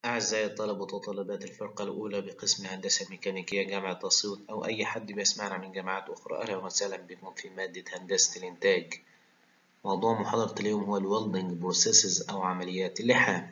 أعزائي الطلبة وطالبات الفرقة الأولى بقسم الهندسة الميكانيكية جامعة أسيوط أو أي حد بيسمعنا من جامعات أخرى أهلا وسهلا بكم في مادة هندسة الإنتاج موضوع محاضرة اليوم هو الويلدنج بروسيسز أو عمليات اللحام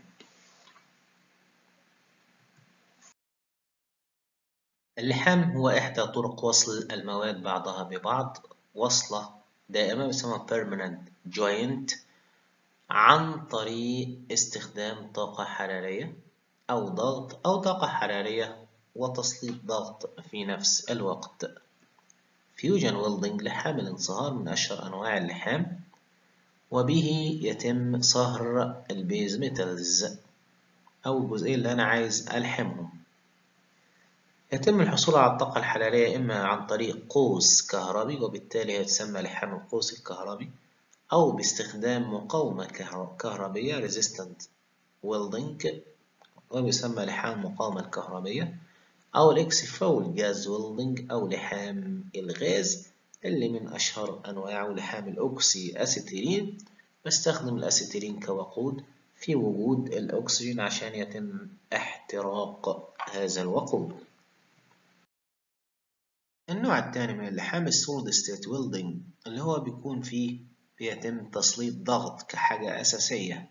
اللحام هو إحدى طرق وصل المواد بعضها ببعض وصلة دائمة بيسموها permanent joint عن طريق استخدام طاقة حرارية أو ضغط أو طاقة حرارية وتسليط ضغط في نفس الوقت فيوجن ويلدنج لحام الانصهار من أشهر أنواع اللحام وبه يتم صهر البيز ميتالز أو الجزئين اللي أنا عايز ألحمهم يتم الحصول على الطاقة الحرارية إما عن طريق قوس كهربي وبالتالي يتسمى لحام القوس الكهربي أو باستخدام مقاومة كهربية resistant welding ويسمى لحام مقاومة الكهربية أو الإكسفول جاز ويلدنج أو لحام الغاز اللي من أشهر أنواعه لحام الأوكسي أسيتيلين بستخدم الأسيتيلين كوقود في وجود الأكسجين عشان يتم احتراق هذا الوقود النوع الثاني من اللحام السولد ستيت ويلدنج اللي هو بيكون فيه بيتم تسليط ضغط كحاجة أساسية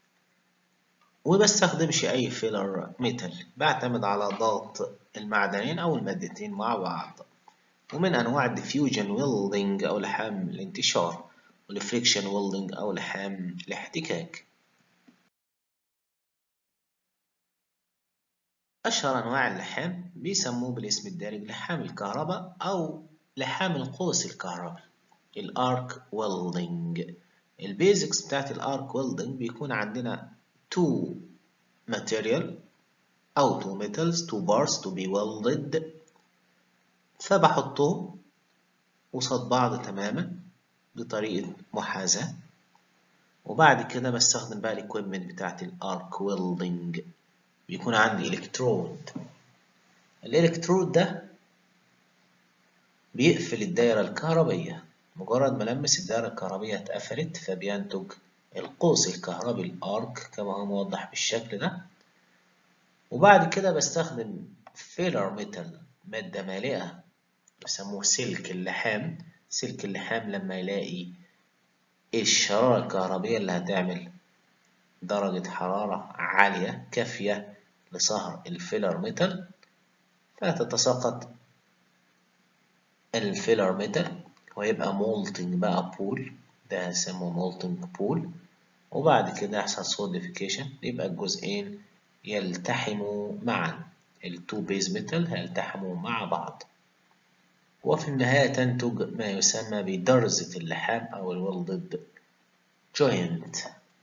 وبستخدمش أي فيلر ميتال بعتمد على ضغط المعدنين أو المادتين مع بعض ومن أنواع الديفيوجن ويلدنج أو لحام الانتشار والفريكشن ويلدنج أو لحام الاحتكاك أشهر أنواع اللحام بيسموه بالاسم الدارج لحام الكهرباء أو لحام القوس الكهربي الارك ويلدنج البيزكس بتاعت الارك ويلدنج بيكون عندنا two material أو two metals two bars to be welded فبحطهم قصاد بعض تماما بطريقة محاذاة وبعد كده بستخدم بقى الاكويبمنت بتاعت الارك ويلدنج بيكون عندي الكترود الالكترود ده بيقفل الدايرة الكهربية مجرد ما لمس الدائرة الكهربية اتقفلت فبينتج القوس الكهربي الارك كما هو موضح بالشكل ده وبعد كده بستخدم فيلر ميتال مادة مالئة بيسموه سلك اللحام سلك اللحام لما يلاقي الشرارة الكهربية اللي هتعمل درجة حرارة عالية كافية لصهر الفيلر ميتال فتتساقط الفيلر ميتال ويبقى مولتنج بقى بول ده هسموه مولتنج بول وبعد كده يحصل سوليديفيكيشن يبقى الجزئين يلتحموا معا التو بيز ميتال هيلتحموا مع بعض وفي النهاية تنتج ما يسمى بدرزة اللحام أو الولدد جوينت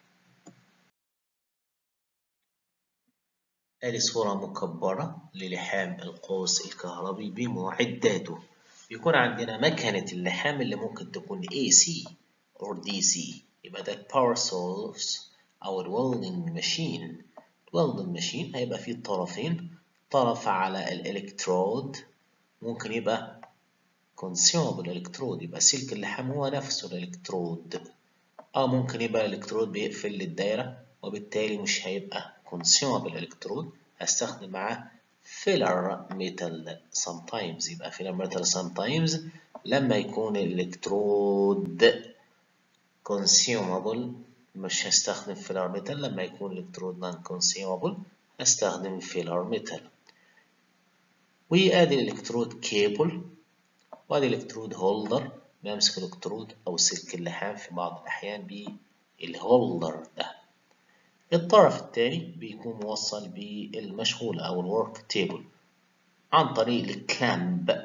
ادي صورة مكبرة للحام القوس الكهربي بمعداته يكون عندنا مكنة اللحام اللي ممكن تكون AC or DC يبقى ده power source أو الويلدنج ماشين الويلدنج ماشين هيبقى فيه طرفين طرف على الإلكترود ممكن يبقى consumable إلكترود يبقى سلك اللحام هو نفسه الإلكترود أو ممكن يبقى الإلكترود بيقفل الدايرة وبالتالي مش هيبقى consumable إلكترود هستخدم معاه filler metal sometimes يبقى filler metal sometimes لما يكون الالكترود consumable مش هستخدم filler metal لما يكون الالكترود non consumable هستخدم filler metal وادي الالكترود كيبل وادي الالكترود هولدر بمسك الالكترود او سلك اللحام في بعض الاحيان بالهولدر ده الطرف الثاني بيكون موصل بالمشغول أو الورك تيبل عن طريق الكلامب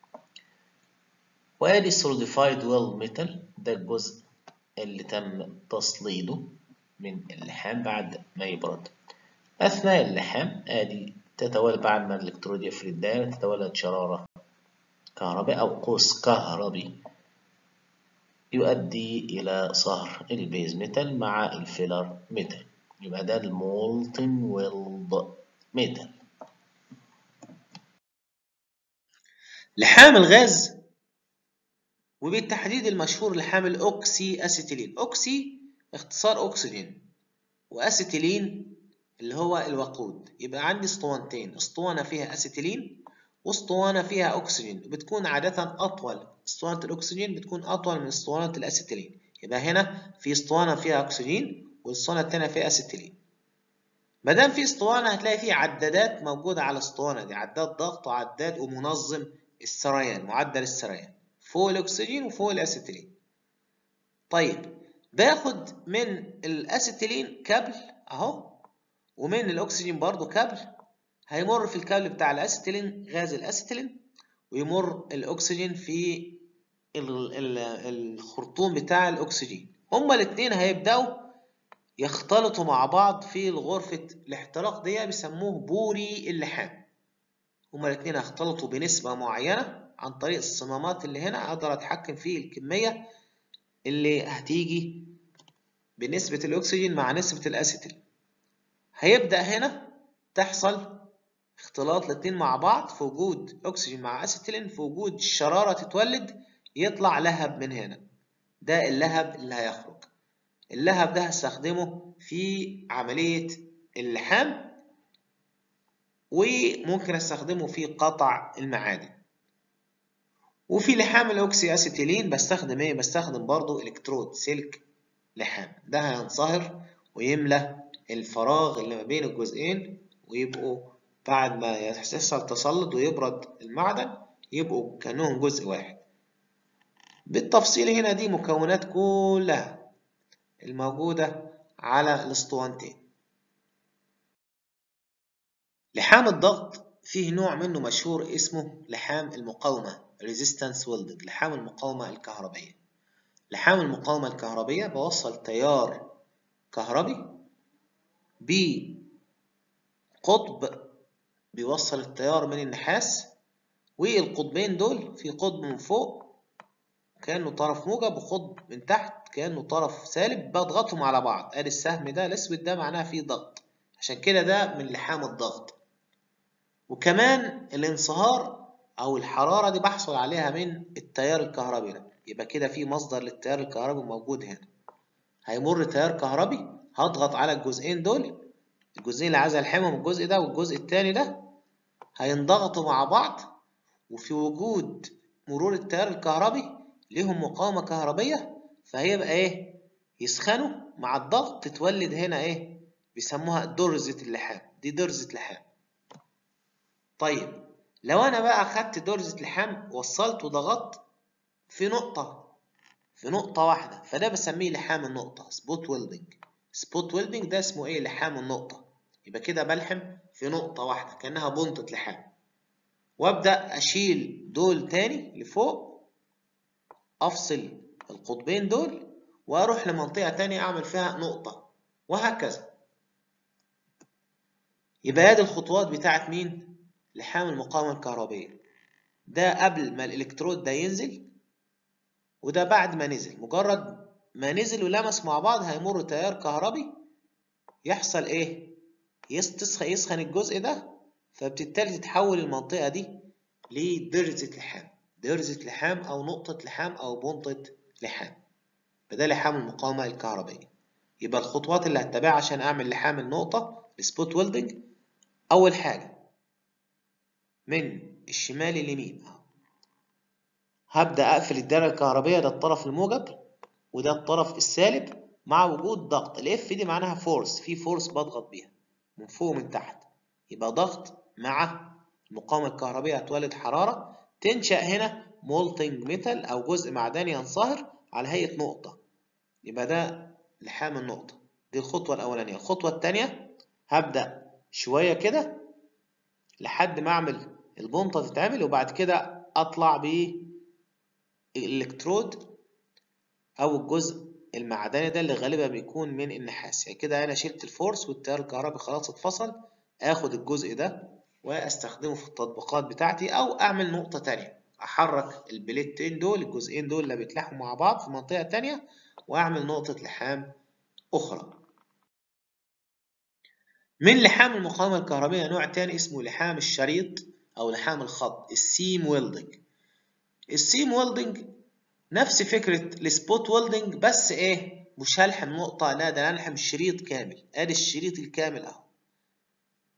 وادي السوليديفايد ويل ميتال ده الجزء اللي تم تسليطه من اللحام بعد ما يبرد أثناء اللحام ادي تتولد بعد ما الإلكترود يفرد الدائرة تتولد شرارة كهرباء أو قوس كهربي يؤدي إلى صهر البيز ميتال مع الفيلر ميتال يبقى ده المولتن ويلد ميتال لحام الغاز وبالتحديد المشهور لحام الأوكسي أسيتيلين أوكسي اختصار أكسجين وأسيتيلين اللي هو الوقود يبقى عندي اسطوانتين اسطوانة فيها أسيتيلين واسطوانة فيها أكسجين بتكون عادة أطول اسطوانة الأكسجين بتكون أطول من اسطوانة الأسيتيلين يبقى هنا في اسطوانة فيها أكسجين والاسطوانة التانية فيها أسيتيلين مادام في اسطوانة هتلاقي في عدادات موجودة على الاسطوانة دي عداد ضغط وعداد ومنظم السريان معدل السريان فوق الأكسجين وفوق الأسيتيلين طيب باخد من الأسيتيلين كابل أهو ومن الأكسجين برضو كابل هيمر في الكابل بتاع الأسيتيلين غاز الأسيتيلين ويمر الأكسجين في الخرطوم بتاع الأكسجين هما الاتنين هيبدأوا يختلطوا مع بعض في غرفة الاحتراق دي بيسموه بوري اللحام هما الاتنين هيختلطوا بنسبة معينة عن طريق الصمامات اللي هنا أقدر أتحكم في الكمية اللي هتيجي بنسبة الأكسجين مع نسبة الأسيتيل هيبدأ هنا تحصل اختلاط الاتنين مع بعض في وجود أكسجين مع أسيتيلين في وجود شرارة تتولد يطلع لهب من هنا ده اللهب اللي هيخرج اللهب ده هستخدمه في عملية اللحام وممكن استخدمه في قطع المعادن وفي لحام الاوكسي اسيتيلين بستخدم ايه بستخدم برضو الكترود سلك لحام ده هينصهر ويملى الفراغ اللي ما بين الجزئين ويبقوا بعد ما يحصل تصلد ويبرد المعدن يبقوا كأنهم جزء واحد بالتفصيل هنا دي مكونات كلها الموجودة على الاسطوانتين لحام الضغط فيه نوع منه مشهور اسمه لحام المقاومة resistance welding لحام المقاومة الكهربية لحام المقاومة الكهربية بوصل تيار كهربي بقطب بيوصل التيار من النحاس والقطبين دول في قطب من فوق كأنه طرف موجب وقطب من تحت كأنه طرف سالب بضغطهم على بعض ادي السهم ده الاسود ده معناه فيه ضغط عشان كده ده من لحام الضغط وكمان الانصهار او الحرارة دي بحصل عليها من التيار الكهربي ده يبقى كده في مصدر للتيار الكهربي موجود هنا هيمر تيار كهربي هضغط على الجزئين دول الجزئين اللي عايز الحمهم الجزء ده والجزء التاني ده هينضغطوا مع بعض وفي وجود مرور التيار الكهربي ليهم مقاومة كهربية فهيبقى ايه يسخنوا مع الضغط تتولد هنا ايه بيسموها درزة اللحام دي درزة لحام طيب لو انا بقى خدت درزة لحام وصلت وضغطت في نقطة في نقطة واحدة فده بسميه لحام النقطة سبوت ويلدنج سبوت ويلدنج ده اسمه ايه لحام النقطة يبقى كده بلحم في نقطة واحدة كأنها بنطة لحام وابدأ اشيل دول تاني لفوق افصل القطبين دول واروح لمنطقة تانية اعمل فيها نقطة وهكذا يبقى ادي الخطوات بتاعت مين لحام المقاومة الكهربية ده قبل ما الالكترود ده ينزل وده بعد ما نزل مجرد ما نزل ولمس مع بعض هيمر تيار كهربي يحصل ايه يسخن يسخن الجزء ده فبالتالي تتحول المنطقة دي لدرزة لحام درزة لحام أو نقطة لحام أو بنطة لحام فده لحام المقاومة الكهربية يبقى الخطوات اللي هتبعها عشان أعمل لحام النقطة السبوت ويلدنج أول حاجة من الشمال لليمين هبدأ أقفل الدائرة الكهربية ده الطرف الموجب وده الطرف السالب مع وجود ضغط الاف دي معناها فورس في فورس بضغط بيها من فوق ومن تحت يبقى ضغط مع المقاومة الكهربية هتولد حرارة تنشأ هنا مولتنج ميتال أو جزء معدني ينصهر على هيئة نقطة يبقى ده لحام النقطة دي الخطوة الأولانية الخطوة الثانية هبدأ شوية كده لحد ما أعمل البنطة تتعمل وبعد كده أطلع بالإلكترود أو الجزء المعدني ده اللي غالبا بيكون من النحاس يعني كده أنا شلت الفورس والتيار الكهربي خلاص اتفصل آخد الجزء ده واستخدمه في التطبيقات بتاعتي او اعمل نقطة تانية احرك البليتين دول الجزئين دول اللي بيتلحموا مع بعض في منطقة تانية واعمل نقطة لحام اخرى من لحام المقاومة الكهربية نوع تاني اسمه لحام الشريط او لحام الخط السيم ويلدنج السيم ويلدنج نفس فكرة السبوت ويلدنج بس ايه مش هلحم نقطة لا ده انا هلحم الشريط كامل ادي الشريط الكامل اهو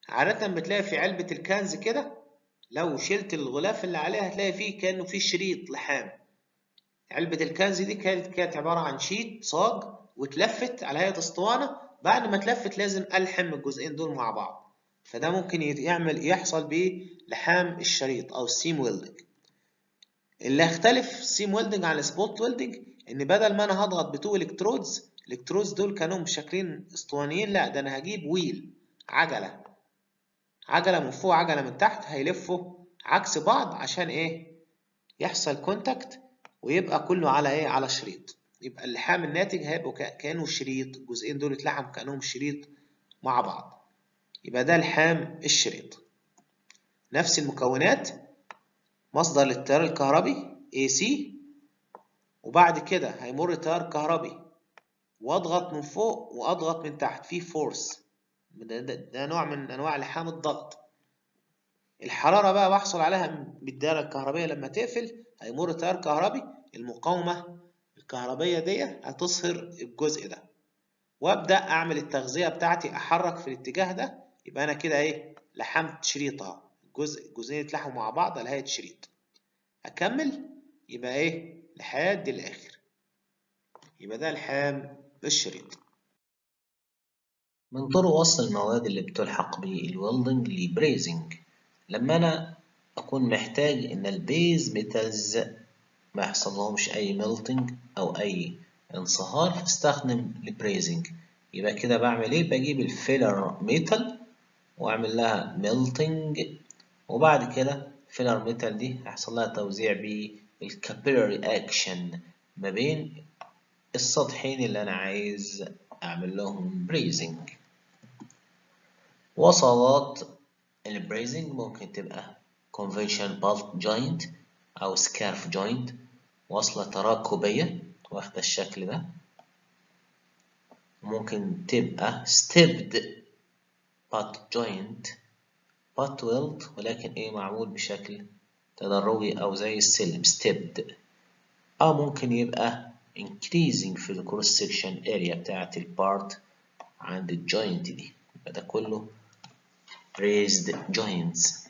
عادة بتلاقي في علبة الكنز كده لو شلت الغلاف اللي عليها هتلاقي فيه كأنه فيه شريط لحام علبة الكنز دي كانت كانت عبارة عن شيت صاج واتلفت على هيئة اسطوانة بعد ما اتلفت لازم ألحم الجزئين دول مع بعض فده ممكن يعمل يحصل بيه لحام الشريط أو السيم ويلدنج اللي هيختلف السيم ويلدنج عن السبوت ويلدنج إن بدل ما أنا هضغط بتو إلكترودز الإلكترودز دول كانوا بشكلين اسطوانيين لا ده أنا هجيب ويل عجلة عجلة من فوق عجلة من تحت هيلفوا عكس بعض عشان إيه يحصل كونتاكت ويبقى كله على إيه على شريط يبقى اللحام الناتج هيبقوا كأنه شريط الجزئين دول اتلحموا كأنهم شريط مع بعض يبقى ده لحام الشريط نفس المكونات مصدر للتيار الكهربي AC وبعد كده هيمر تيار كهربي واضغط من فوق واضغط من تحت في فورس ده, ده, ده نوع من انواع لحام الضغط الحرارة بقى بحصل عليها بالدائرة الكهربية لما تقفل هيمر تيار كهربي المقاومة الكهربية دي هتصهر الجزء ده وابدأ اعمل التغذية بتاعتي احرك في الاتجاه ده يبقى انا كده ايه لحمت شريط اهو الجزء الجزئين اتلحموا مع بعض على هيئة شريط اكمل يبقى ايه لحد الاخر يبقى ده لحام الشريط من طرق وصل المواد اللي بتلحق بالويلدنج لبريزنج لما انا اكون محتاج ان البيز ميتالز ما يحصل لهمش اي ميلتنج او اي انصهار فاستخدم البريزنج يبقى كده بعمل ايه بجيب الفيلر ميتال واعمل لها ميلتنج وبعد كده الفيلر ميتال دي هيحصل لها توزيع بالكابيلاري اكشن ما بين السطحين اللي انا عايز اعمل لهم بريزنج وصلات البريزنج ممكن تبقى conventional bolt joint او سكارف joint وصلة تراكبية واخدة الشكل ده ممكن تبقى stepped butt joint butt weld ولكن ايه معمول بشكل تدرجي او زي السلم stepped او ممكن يبقى increasing في الكروس section area بتاعة البارت عند الجوينت دي يبقى ده كله raised joints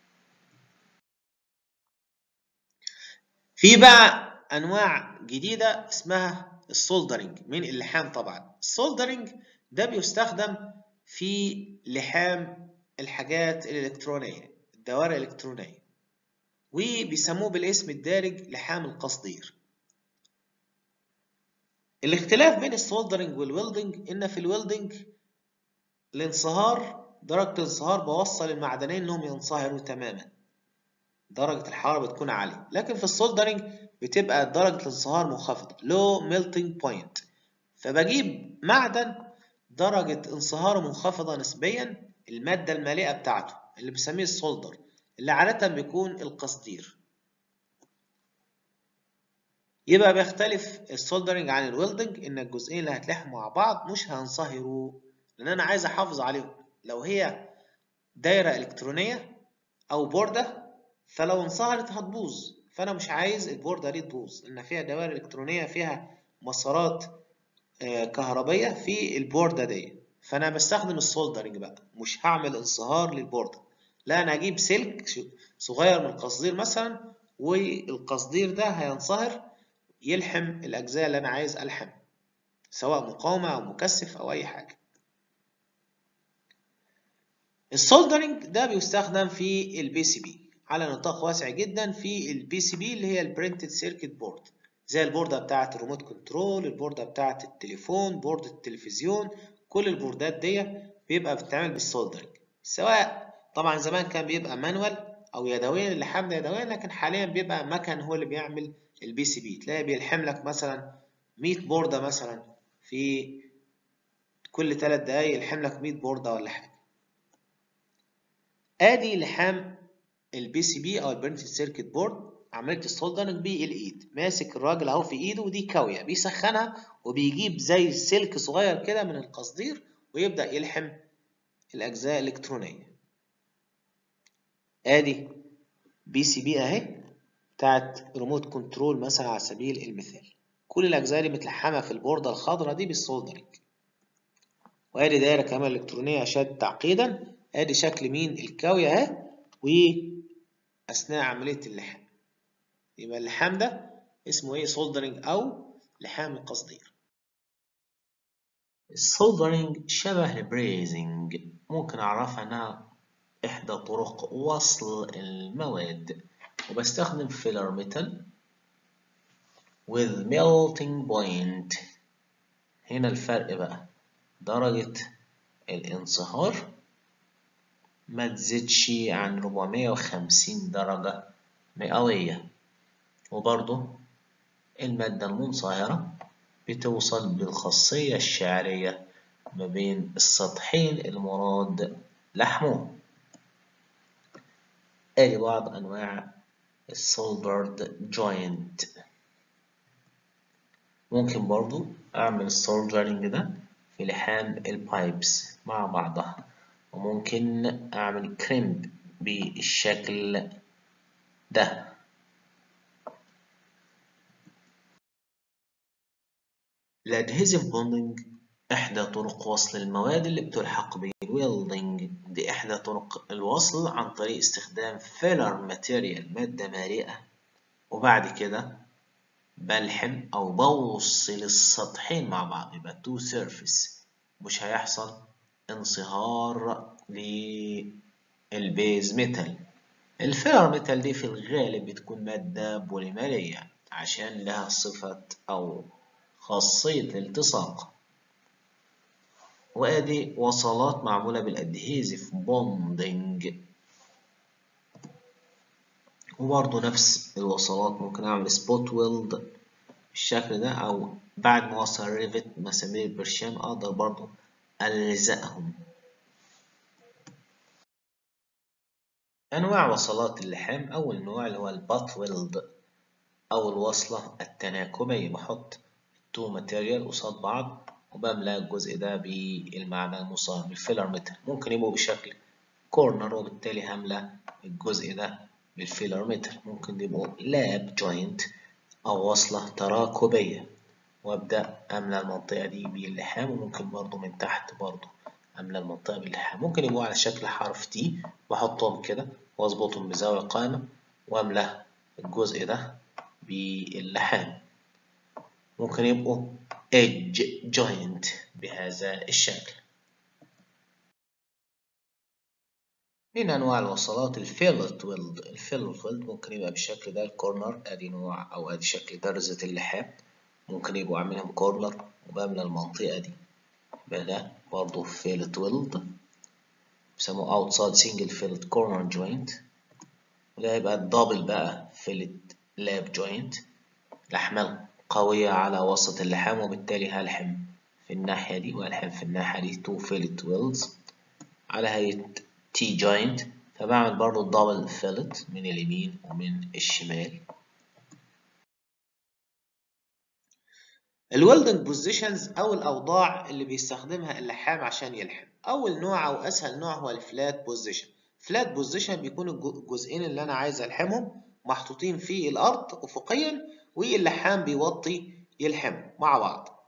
في بقى انواع جديده اسمها السولدرنج من اللحام طبعا السولدرنج ده بيستخدم في لحام الحاجات الالكترونيه الدوائر الالكترونيه وبيسموه بالاسم الدارج لحام القصدير الاختلاف بين السولدرنج والويلدنج ان في الويلدنج الانصهار درجه الانصهار بوصل المعدنين انهم ينصهروا تماما درجة الحرارة بتكون عالية لكن في السولدرنج بتبقى درجة الانصهار منخفضة low melting point فبجيب معدن درجة انصهاره منخفضة نسبيا المادة المالئة بتاعته اللي بسميه السولدر اللي عادة بيكون القصدير يبقى بيختلف السولدرنج عن الويلدنج ان الجزئين اللي هتلحموا مع بعض مش هينصهروا لان انا عايز احافظ عليهم لو هي دايرة الكترونية او بوردة فلو انصهرت هتبوظ فانا مش عايز البوردة دي تبوظ لان فيها دوائر الكترونية فيها مسارات كهربية في البوردة دي فانا بستخدم السولدرنج بقى مش هعمل انصهار للبوردة لا انا هجيب سلك صغير من القصدير مثلا والقصدير ده هينصهر يلحم الاجزاء اللي انا عايز الحم سواء مقاومة او مكثف او اي حاجة السولدرنج ده بيستخدم في البي سي بي على نطاق واسع جدا في البي سي بي اللي هي البرنتد سيركت بورد زي البوردة بتاعة الريموت كنترول البوردة بتاعة التليفون بوردة التلفزيون كل البوردات دي بيبقى بتتعمل بالسولدرنج سواء طبعا زمان كان بيبقى مانوال او يدويا اللحام ده يدويا لكن حاليا بيبقى مكن هو اللي بيعمل البي سي بي تلاقي بيلحم لك مثلا 100 بوردة مثلا في كل 3 دقايق يلحم لك 100 بوردة ولا حاجة ادي لحام البي سي بي او البرنتد سيركت بورد عمليه السولدرنج بالايد ماسك الراجل اهو في ايده ودي كاويه بيسخنها وبيجيب زي سلك صغير كده من القصدير ويبدا يلحم الاجزاء الالكترونيه ادي بي سي بي اهي بتاعت ريموت كنترول مثلا على سبيل المثال كل الاجزاء دي متلحمه في البورده الخضراء دي بالسولدرنج وادي دايره كمان الكترونيه اشد تعقيدا ادي شكل مين الكاوية اهي واثناء عملية اللحام يبقى اللحام ده اسمه ايه سولدرنج او لحام القصدير السولدرنج شبه البريزنج ممكن اعرفها انها احدى طرق وصل المواد وبستخدم فيلر ميتال with melting point هنا الفرق بقى درجة الانصهار ما تزيدش عن 450 درجة مئوية وبرضه المادة المنصهرة بتوصل بالخاصية الشعرية ما بين السطحين المراد لحمهم ادي بعض انواع السولدرد جوينت ممكن برضو اعمل السولدرنج ده في لحام البايبس مع بعضها وممكن اعمل كريمب بالشكل ده الادهيزيف بوندنج احدى طرق وصل المواد اللي بتلحق بالويلدنج دي احدى طرق الوصل عن طريق استخدام فيلر ماتيريال مادة مالئة وبعد كده بلحم او بوصل السطحين مع بعض يبقى تو سيرفيس مش هيحصل انصهار للبيز ميتال الفيلر ميتال دي في الغالب بتكون مادة بوليمرية عشان لها صفة أو خاصية الالتصاق وادي وصلات معمولة بالادهيزيف بوندنج وبرضه نفس الوصلات ممكن اعمل سبوت ويلد بالشكل ده او بعد ما اوصل ريفت مسامير البرشام اقدر برضه الزقهم انواع وصلات اللحام اول نوع اللي هو البات ويلد او الوصلة التناكبية بحط تو ماتيريال قصاد بعض وبملى الجزء ده بالمعنى المصاب بالفيلر متر ممكن يبقوا بشكل كورنر وبالتالي هملى الجزء ده بالفيلر متر ممكن يبقوا لاب جوينت أو وصلة تراكبية وأبدأ أملى المنطقة دي باللحام وممكن برضو من تحت برضو أملى المنطقة باللحام ممكن يبقوا على شكل حرف تي بحطهم كده وأظبطهم بزاوية قائمة وأملى الجزء ده باللحام ممكن يبقوا edge joint بهذا الشكل من أنواع الوصلات الفيلت ويلد الفيلت ويلد ممكن يبقى بالشكل ده الكورنر أدي نوع أو أدي شكل درزة اللحام ممكن يبقوا عاملهم كورنر وبملى المنطقة دي يبقى ده برضه فيلت ويلد بيسموه outside single fillet corner joint وده هيبقى الدبل بقى فيلت لاب جوينت لحمة قوية على وسط اللحام وبالتالي هلحم في الناحية دي وهلحم في الناحية دي تو فيلت ويلز على هيئة تي جوينت فبعمل برضو الدبل فيلت من اليمين ومن الشمال الويلدنج بوزيشنز او الاوضاع اللي بيستخدمها اللحام عشان يلحم اول نوع او اسهل نوع هو الفلات بوزيشن فلات بوزيشن بيكون الجزئين اللي انا عايز الحمهم محطوطين في الارض افقيا واللحام بيوطي يلحم مع بعض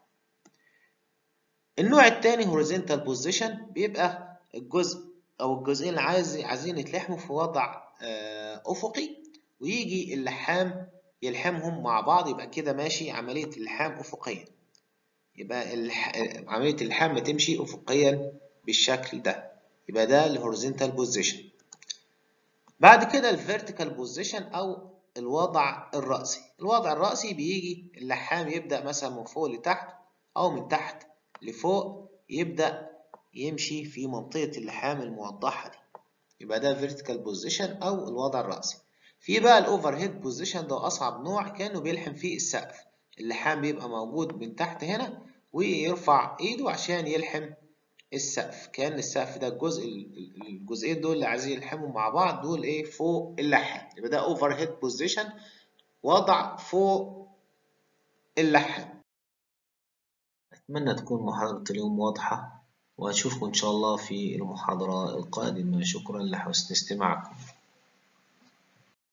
النوع الثاني هوريزونتال بوزيشن بيبقى الجزء او الجزئين اللي عايز عايزين يتلحموا في وضع افقي ويجي اللحام يلحمهم مع بعض يبقى كده ماشي عملية اللحام افقيا يبقى الح... عملية اللحام بتمشي افقيا بالشكل ده يبقى ده الهوريزونتال بوزيشن بعد كده الفيرتيكال بوزيشن او الوضع الرأسي الوضع الرأسي بيجي اللحام يبدأ مثلا من فوق لتحت أو من تحت لفوق يبدأ يمشي في منطقة اللحام الموضحة دي يبقى ده vertical position أو الوضع الرأسي في بقى الأوفر هيد بوزيشن ده أصعب نوع كأنه بيلحم فيه السقف اللحام بيبقى موجود من تحت هنا ويرفع إيده عشان يلحم السقف كأن السقف ده الجزء الجزئين دول اللي عايزين يلحموا مع بعض دول ايه فوق اللحام يبقى ده اوفر هيد بوزيشن وضع فوق اللحام أتمنى تكون محاضرة اليوم واضحة وأشوفكم إن شاء الله في المحاضرة القادمة شكرا لحسن استماعكم